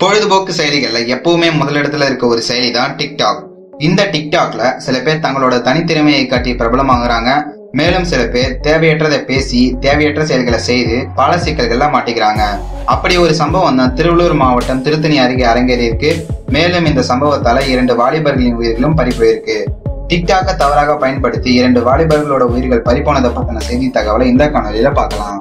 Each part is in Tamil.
பொழுதுபோக்கு செயலிகள்ல எப்பவுமே முதலிடத்துல இருக்க ஒரு செயலி தான் டிக்டாக் இந்த டிக்டாக்ல சில பேர் தங்களோட தனித்திறமையை காட்டி பிரபலமாகறாங்க மேலும் சில பேர் தேவையற்றதை பேசி தேவையற்ற செயல்களை செய்து பல சிக்கல்கள்ல மாட்டிக்கிறாங்க அப்படி ஒரு சம்பவம் தான் திருவள்ளூர் மாவட்டம் திருத்தணி அருகே அரங்கேறியிருக்கு மேலும் இந்த சம்பவத்தால இரண்டு வாலிபர்களின் உயிர்களும் பறிபோயிருக்கு டிக்டாக்கை தவறாக பயன்படுத்தி இரண்டு வாலிபர்களோட உயிர்கள் பறிபோனதை பத்தின செய்தி தகவலை இந்த காணொலியில பார்க்கலாம்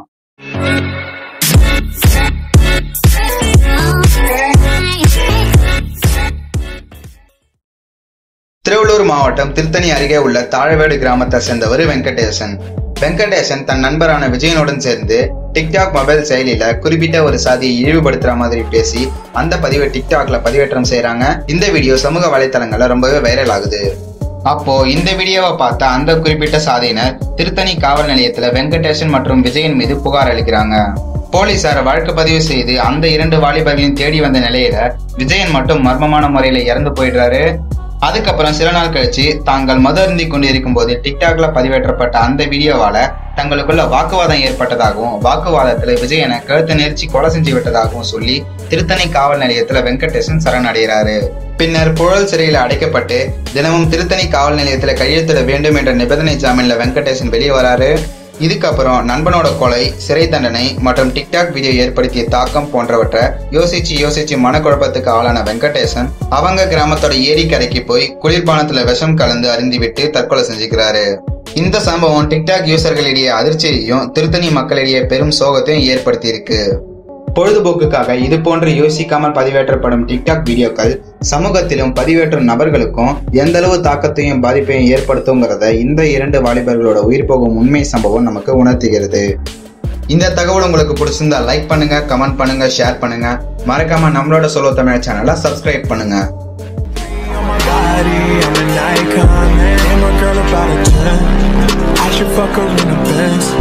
திருவள்ளூர் மாவட்டம் திருத்தணி அருகே உள்ள தாழவேடு கிராமத்தை சேர்ந்தவர் வெங்கடேசன் வெங்கடேசன் தன் நண்பரான விஜயனுடன் சேர்ந்து டிக்டாக் மொபைல் செயலியில குறிப்பிட்ட ஒரு சாதியை இழிவுபடுத்துற மாதிரி பேசி அந்த பதிவை டிக்டாக்ல பதிவேற்றம் செய்றாங்க இந்த வீடியோ சமூக வலைத்தளங்கள்ல ரொம்பவே வைரல் ஆகுது அப்போ இந்த வீடியோவை பார்த்த அந்த குறிப்பிட்ட சாதியினர் திருத்தணி காவல் நிலையத்துல வெங்கடேசன் மற்றும் விஜயன் மீது புகார் அளிக்கிறாங்க போலீசார் வழக்கு பதிவு செய்து அந்த இரண்டு வாலிபர்களையும் தேடி வந்த நிலையில விஜயன் மட்டும் மர்மமான முறையில இறந்து போயிடுறாரு அதுக்கப்புறம் சில நாள் கழிச்சு தாங்கள் மது அருந்தி கொண்டிருக்கும் போது டிக்டாக்ல பதிவேற்றப்பட்ட அந்த வீடியோவால தங்களுக்குள்ள வாக்குவாதம் ஏற்பட்டதாகவும் வாக்குவாதத்துல விஜயனை கழுத்து நெரிச்சு கொலை செஞ்சு விட்டதாகவும் சொல்லி திருத்தணி காவல் நிலையத்துல வெங்கடேசன் சரணடைகிறாரு பின்னர் புழல் சிறையில் அடைக்கப்பட்டு தினமும் திருத்தணி காவல் நிலையத்துல கையெழுத்திட வேண்டும் என்ற நிபந்தனை ஜாமீன்ல வெங்கடேசன் வெளியே வராரு இதுக்கப்புறம் நண்பனோட கொலை சிறை தண்டனை மற்றும் டிக்டாக் வீடியோ ஏற்படுத்திய தாக்கம் போன்றவற்றை யோசிச்சு யோசிச்சு மனக்குழப்பத்துக்கு ஆளான வெங்கடேசன் அவங்க கிராமத்தோட ஏரிக்கரைக்கு போய் குளிர்பானத்துல விஷம் கலந்து அருந்திவிட்டு தற்கொலை செஞ்சுக்கிறாரு இந்த சம்பவம் டிக்டாக் யூசர்களிடையே அதிர்ச்சியையும் திருத்தணி மக்களிடையே பெரும் சோகத்தையும் ஏற்படுத்தி இருக்கு பொழுதுபோக்குக்காக இது போன்று யோசிக்காமல் பதிவேற்றப்படும் டிக்டாக் வீடியோக்கள் சமூகத்திலும் பதிவேற்றும் நபர்களுக்கும் எந்த அளவு தாக்கத்தையும் பாதிப்பையும் ஏற்படுத்துங்கிறத இந்த இரண்டு வாலிபர்களோட உயிர் போகும் உண்மை சம்பவம் நமக்கு உணர்த்துகிறது இந்த தகவல் உங்களுக்கு பிடிச்சிருந்தா லைக் பண்ணுங்க கமெண்ட் பண்ணுங்க ஷேர் பண்ணுங்க மறக்காம நம்மளோட சொல்லோ தமிழ் சேனலை சப்ஸ்கிரைப் பண்ணுங்க on my body, I'm an icon, man. And my girl about a 10. I should fuck her in the Benz.